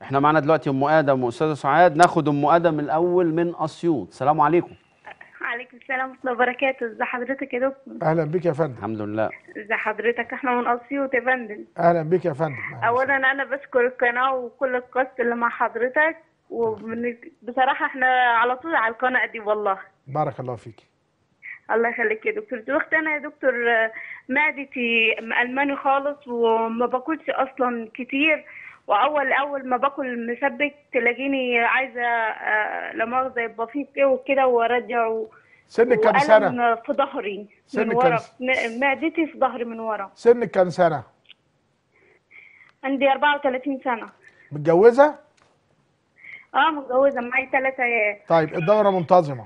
احنا معانا دلوقتي ام ادم واستاذه سعاد ناخد ام ادم الاول من اسيوط السلام عليكم عليكم السلام ورحمة الله وبركاته ازي حضرتك يا دكتور اهلا بك يا فندم الحمد لله ازي حضرتك احنا من اسيوط يا فندم اهلا بك يا فندم أهلاً اولا انا بشكر القناة وكل القصة اللي مع حضرتك وبصراحة احنا على طول على القناة دي والله بارك الله فيك الله يخليك يا دكتور دلوقتي انا يا دكتور آه، معدتي الماني خالص وما باكلش اصلا كتير واول اول ما باكل مسبك تلاقيني عايزه آه، لا مؤاخذه يبقى فيه كده كده وارجع و- سنك كام سنه وألم في ظهري سنك من كام ورا س- م- معدتي في ظهري من ورا سنك كام سنه عندي 34 سنة متجوزه اه متجوزة معي ثلاثة عيال طيب الدوره منتظمه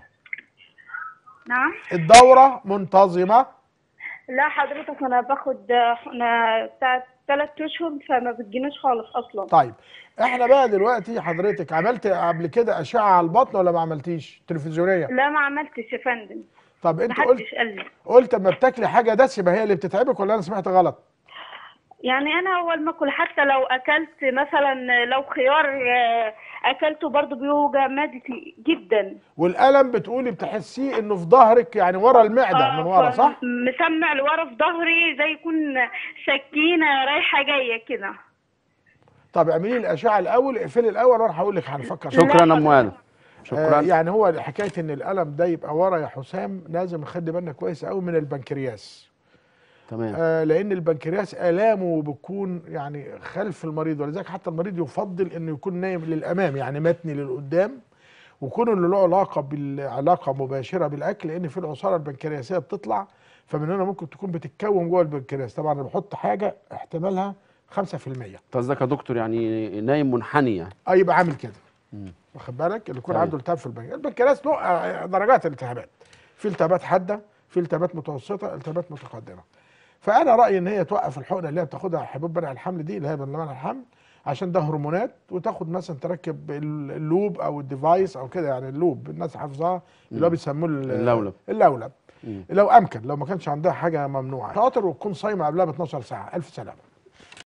نعم الدوره منتظمه لا حضرتك انا باخد انا بتاع ثلاث اشهر فما بتجيناش خالص اصلا طيب احنا بقى دلوقتي حضرتك عملت قبل كده اشعه على البطن ولا ما عملتيش تلفزيونيه لا ما عملتش يا فندم طب انت قلت محدش قال لي قلت اما بتاكلي حاجه دسمه هي اللي بتتعبك ولا انا سمعت غلط يعني انا اول ما اكل حتى لو اكلت مثلا لو خيار آه، اكلته برضو بيوجع معدتي جدا والالم بتقولي بتحسيه انه في ظهرك يعني ورا المعده آه، من ورا ف- صح مسمع لورا في ظهري زي يكون سكينة رايحة جاية كده طب اعملي لي الاشعه الاول اقفلي الاول وانا هقول لك هنفكر فيها. شكرا يا ام حضرتك. ادم آه شكرا يعني هو حكايه ان الالم ده يبقى ورا يا حسام لازم نخلي بالنا كويس قوي من البنكرياس تمام آه لان البنكرياس الامه بتكون يعني خلف المريض ولذلك حتى المريض يفضل انه يكون نايم للامام يعني متني للقدام وكون اللي له علاقه بالعلاقه مباشره بالاكل لان في العصاره البنكرياسيه بتطلع فمن هنا ممكن تكون بتتكون جوه البنكرياس طبعا انا بحط حاجه احتمالها 5% انت قصدك يا دكتور يعني نايم منحني يعني اه يبقى عامل كده مم. واخد بالك اللي يكون طيب. عنده التهاب في البنكرياس البنكرياس له آه، درجات الالتهابات في التهابات حاده في التهابات متوسطه التهابات متقدمه فانا رايي ان هي توقف الحقنه اللي هي بتاخدها حبوب منع الحمل دي اللي هي منع الحمل عشان ده هرمونات وتاخد مثلا تركب ال- اللوب او الديفايس او كده يعني اللوب الناس حافظاها اللي هو بيسموه ال- اللولب. اللولب مم. لو امكن لو ما كانش عندها حاجه ممنوعه شاطر وتكون صايمه قبلها ب 12 ساعه الف سلامه